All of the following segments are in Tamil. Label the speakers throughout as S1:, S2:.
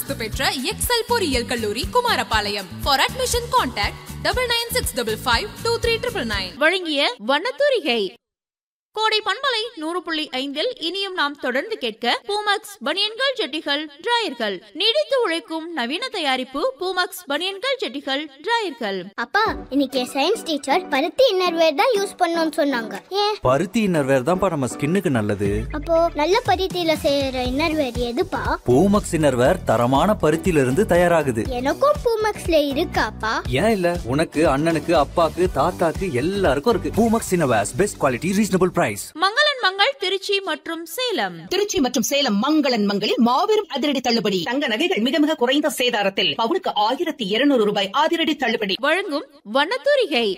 S1: அந்தஸ்து பெற்ற எக்ஸல் பொறியியல் கல்லூரி Kumarapalayam for admission contact double nine six double five two three triple nine
S2: வழங்கிய வண்ணத்தூரிகை கோடை பண்பலை நூறு புள்ளி ஐந்தில் இனியும் நாம் தொடர்ந்து கேட்க பூமக்ஸ் பனியன்கள் ஜெட்டிகள் டிராயர்கள் நீடித்து உழைக்கும் நவீன தயாரிப்பு பூமக்ஸ் பனியன்கள் ஜெட்டிகள் டிராயர்கள்
S3: அப்பா இன்னைக்கு சயின்ஸ் டீச்சர் பருத்தி இன்னர்வேர் தான் யூஸ் பண்ணணும்னு சொன்னாங்க ஏன்
S4: பருத்தி இன்னர்வேர் தான்ப்பா நம்ம ஸ்கின்னுக்கு நல்லது
S3: அப்போ நல்ல பருத்தியில செய்யற இன்னர்வேர் எதுப்பா
S4: பூமக்ஸ் இன்னர்வேர் தரமான பருத்தியில இருந்து தயாராகுது
S3: எனக்கும் பூமக்ஸ்ல இருக்காப்பா
S4: ஏன் இல்ல உனக்கு அண்ணனுக்கு அப்பாக்கு தாத்தாக்கு எல்லாருக்கும் இருக்கு Poomex innerwears best quality reasonable price
S2: மங்களன் மங்கள் திருச்சி மற்றும் சேலம்
S5: திருச்சி மற்றும் சேலம் மங்களன் மங்களில் மாபெரும் அதிரடி தள்ளுபடி தங்க நகைகள் மிக மிக குறைந்த சேதாரத்தில் பவுனுக்கு ஆயிரத்தி இருநூறு ரூபாய் அதிரடி தள்ளுபடி
S2: வழங்கும் வண்ணத்தூரிகை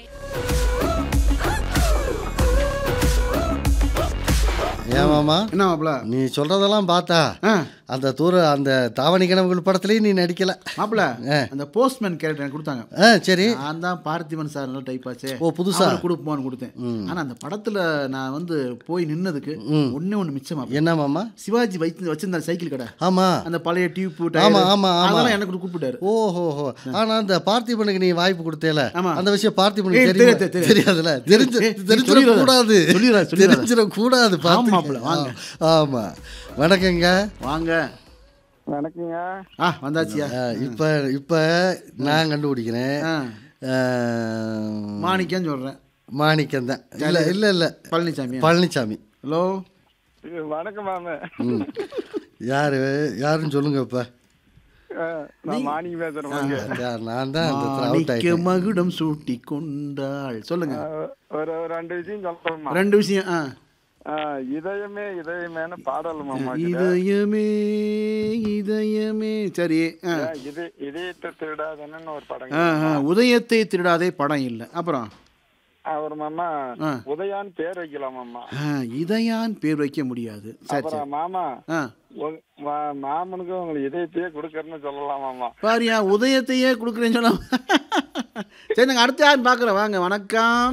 S6: ஏன் மாமா
S7: என்ன மாப்பிள
S6: நீ சொல்றதெல்லாம் பார்த்தா
S7: ஆ.
S6: அந்த தூர அந்த தாவணி கனவுகள் படத்துலயும் நீ நடிக்கல
S7: மாப்பிள
S6: ஆ.
S7: அந்த போஸ்ட்மேன் கேரக்டர் எனக்கு கொடுத்தாங்க
S6: ஆ சரி
S7: நான் தான் பார்த்திபன் சார் நல்ல டைப் ஆச்சே
S6: ஓ, புதுசா?
S7: அவருக்கு கொடுப்போம்னு கொடுத்தேன் ஆனா அந்த படத்துல நான் வந்து போய் நின்னதுக்கு ஒண்ணே ஒண்ணு மிச்சமா
S6: என்ன மாமா
S7: சிவாஜி வைத்து வச்சிருந்தார் சைக்கிள் கடை
S6: ஆமா
S7: அந்த பழைய டியூப்
S6: ஆமா, ஆமா, ஆமா.
S7: அதெல்லாம் எனக்கு கூப்பிட்டாரு
S6: ஓஹோ ஹோ ஆனா அந்த பார்த்திபனுக்கு நீ வாய்ப்பு கொடுத்தேல
S7: ஆமா.
S6: அந்த விஷயம் பார்த்திபனுக்கு
S7: ஏய்,
S6: தெரியுமா?
S7: தெரியாது, தெரியாது.
S6: தெரியாதுல தெரிஞ்சு
S7: ஏய், நீ
S6: தெரிஞ்சிட
S7: சொல்லிடாத.
S6: கூடாது
S7: சொல்லிடாத, சொல்லிடாத.
S6: தெரிஞ்சிட கூடாது
S7: ஆமா, மாப்பிள, வாங்க.
S6: ஆமா வணக்கங்க
S7: வாங்க
S8: வணக்கங்க
S7: ஆ வந்தாச்சியா
S6: ஆ, இப்ப இப்ப நான் கண்டுபிடிக்கிறேன்
S7: ஆ.
S6: ஆ,
S7: மாணிக்கம் சொல்றேன்
S6: மாணிக்கம் தான் இல்ல இல்ல இல்ல
S7: பழனிசாமி
S6: பழனிசாமி
S7: ஹலோ
S8: இது வணக்கம் மாம
S6: ம். யாரு யாருன்னு சொல்லுங்க இப்ப
S8: நான் மாணிக்கு பேசுறேன் மாங்க.
S6: யார், நான் தான் அந்த அவுட்
S7: மாணிக்க
S6: ஆயிட்டேன்
S7: மகுடம் சூட்டி கொண்டாள் சொல்லுங்க
S8: அஹ், ஒரு ஒரு ரெண்டு விஷயம் சொல்றேம்மா
S7: ரெண்டு விஷயம் ஆ
S8: அஹ், இதயமே இதயமேனு பாடல் மாமா
S7: இதயமே இதயமே சரி ஆ.
S8: இது இதயத்தை திருடாதன்னு ஒரு படம்
S7: ஆ, ஆ, உதயத்தை திருடாதே படம் இல்லை அப்புறம்
S8: அவர் மாமா
S7: ஆ.
S8: உதயான்னு பேர் வைக்கலாம் மாமா
S7: ஆ, இதயான் பேர் வைக்க முடியாது சரி சரி
S8: அப்புறம் மாமா
S7: ஆ
S8: உ- மா- மாமனுக்கு உங்களுக்கு இதயத்தையே கொடுக்கறன்னு சொல்லலாம் மாமா
S7: பாரியா உதயத்தையே கொடுக்குறேன்னு சொன்னா சரி நாங்கள் அடுத்த யார் பார்க்குறோம் வாங்க வணக்கம்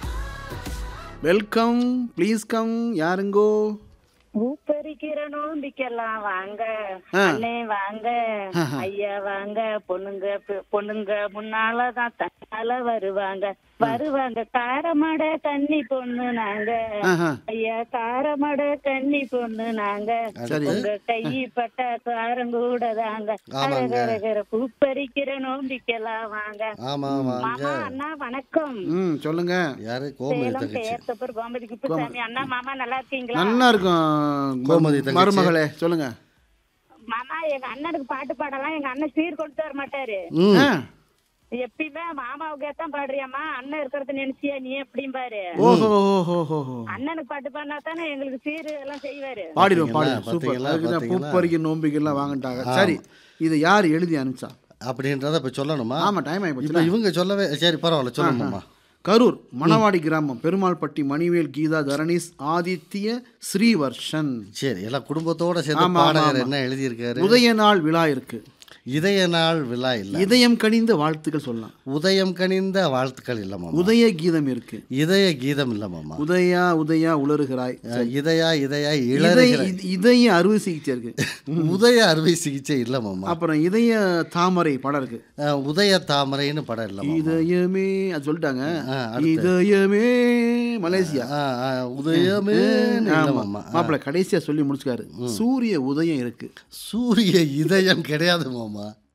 S7: வெல்கம் ப்ளீஸ் கம் யாருங்கோ
S9: பூப்பறிக்கிற நோம்பிக்கலாம் வாங்க
S7: ஆ.
S9: அண்ணே வாங்க ஐயா வாங்க பொண்ணுங்க பெ- பொண்ணுங்க முன்னாலதான் தன்னால வருவாங்க வருவாங்க காரமட கன்னி பொண்ணு நாங்க
S7: ஆஹா.
S9: ஐயா காரமட கன்னி பொண்ணு நாங்க
S7: சரி.
S9: உங்க கை பட்ட காரம் கூட தாங்க
S6: ஆமாங்க.
S9: கரகர பூப்பறிக்கிற நோம்பிக்கலாம் வாங்க
S6: ஆமா ஆமாங்க
S9: மாமா அண்ணா வணக்கம்
S7: ம் சொல்லுங்க
S6: யாரு கோமதி
S9: சேலம்
S6: தங்கச்சி
S9: பெயர்த்தப்பர் கோமதி குப்புசாமி அண்ணா மாமா நல்லா இருக்கீங்களா
S7: நல்லா இருக்கும்
S6: கோமதி தங்கச்சி.
S7: மருமகளே சொல்லுங்க
S9: மாமா எங்க அண்ணனுக்கு பாட்டு பாடலாம் எங்க அண்ணன் சீர் கொண்டு வர மாட்டாரு
S6: ம்
S7: ஆ.
S9: எப்பயுமே மாமாவுக்கு தான் பாடுறியாமா அண்ணன் இருக்கிறத நினைச்சியா நீ எப்படிம்பாரு
S7: ஓஹோ ஓஹோ ஓஹோ
S9: அண்ணனுக்கு பாட்டு பாடினா தானே எங்களுக்கு சீர் எல்லாம் செய்வாரு
S7: பாடிடும்
S6: பாத்தீங்களா,
S7: பாடிடும் சூப்பர்
S6: பாத்தீங்களா,
S7: அதுக்கு தான்
S6: பாத்தீங்களா?
S7: பூப்பறிக்க நோம்பிக்கெல்லாம் வாங்கிட்டாங்க சரி இதை யார் எழுதி அனுப்பிச்சா
S6: அப்படின்றத இப்ப சொல்லணுமா
S7: ஆமா டைம் ஆகி
S6: இப்ப இவங்க சொல்லவே சரி பரவாயில்ல சொல்லணுமா
S7: கரூர் மணவாடி கிராமம் பெருமாள்பட்டி மணிவேல் கீதா தரணீஸ் ஆதித்ய ஸ்ரீவர்ஷன்
S6: சரி எல்லாம் குடும்பத்தோட சேர்ந்து
S7: ஆமா, ஆமா,
S6: பாடகர்
S7: ஆமா.
S6: என்ன எழுதியிருக்காரு
S7: உதய நாள் விழா இருக்கு
S6: இதய நாள் விழா இல்ல
S7: இதயம் கனிந்த வாழ்த்துக்கள் சொல்லலாம்
S6: உதயம் கனிந்த வாழ்த்துக்கள் இல்ல மாமா
S7: உதய கீதம் இருக்கு
S6: இதய கீதம் இல்ல மாமா
S7: உதயா உதயா உலருகிறாய்
S6: அஹ், இதயா இதயா
S7: இதய
S6: இளறுகிற
S7: இத- இதய அறுவை சிகிச்சை இருக்கு
S6: உதய அறுவை சிகிச்சை இல்ல மாமா
S7: அப்புறம் இதய தாமரை படம் இருக்கு
S6: அஹ், உதய தாமரைன்னு படம் இல்ல மாமா
S7: இதயமே அது சொல்லிட்டாங்க
S6: ஆ, அடுத்து.
S7: இதயமே மலேசியா
S6: ஆ, ஆ, உதயமே இல்ல
S7: ஆமா.
S6: மாமா ஆ,
S7: மாப்பிள்ளை கடைசியா சொல்லி முடிச்சுக்காரு சூரிய உதயம் இருக்கு
S6: சூரிய இதயம் கிடையாது மாமா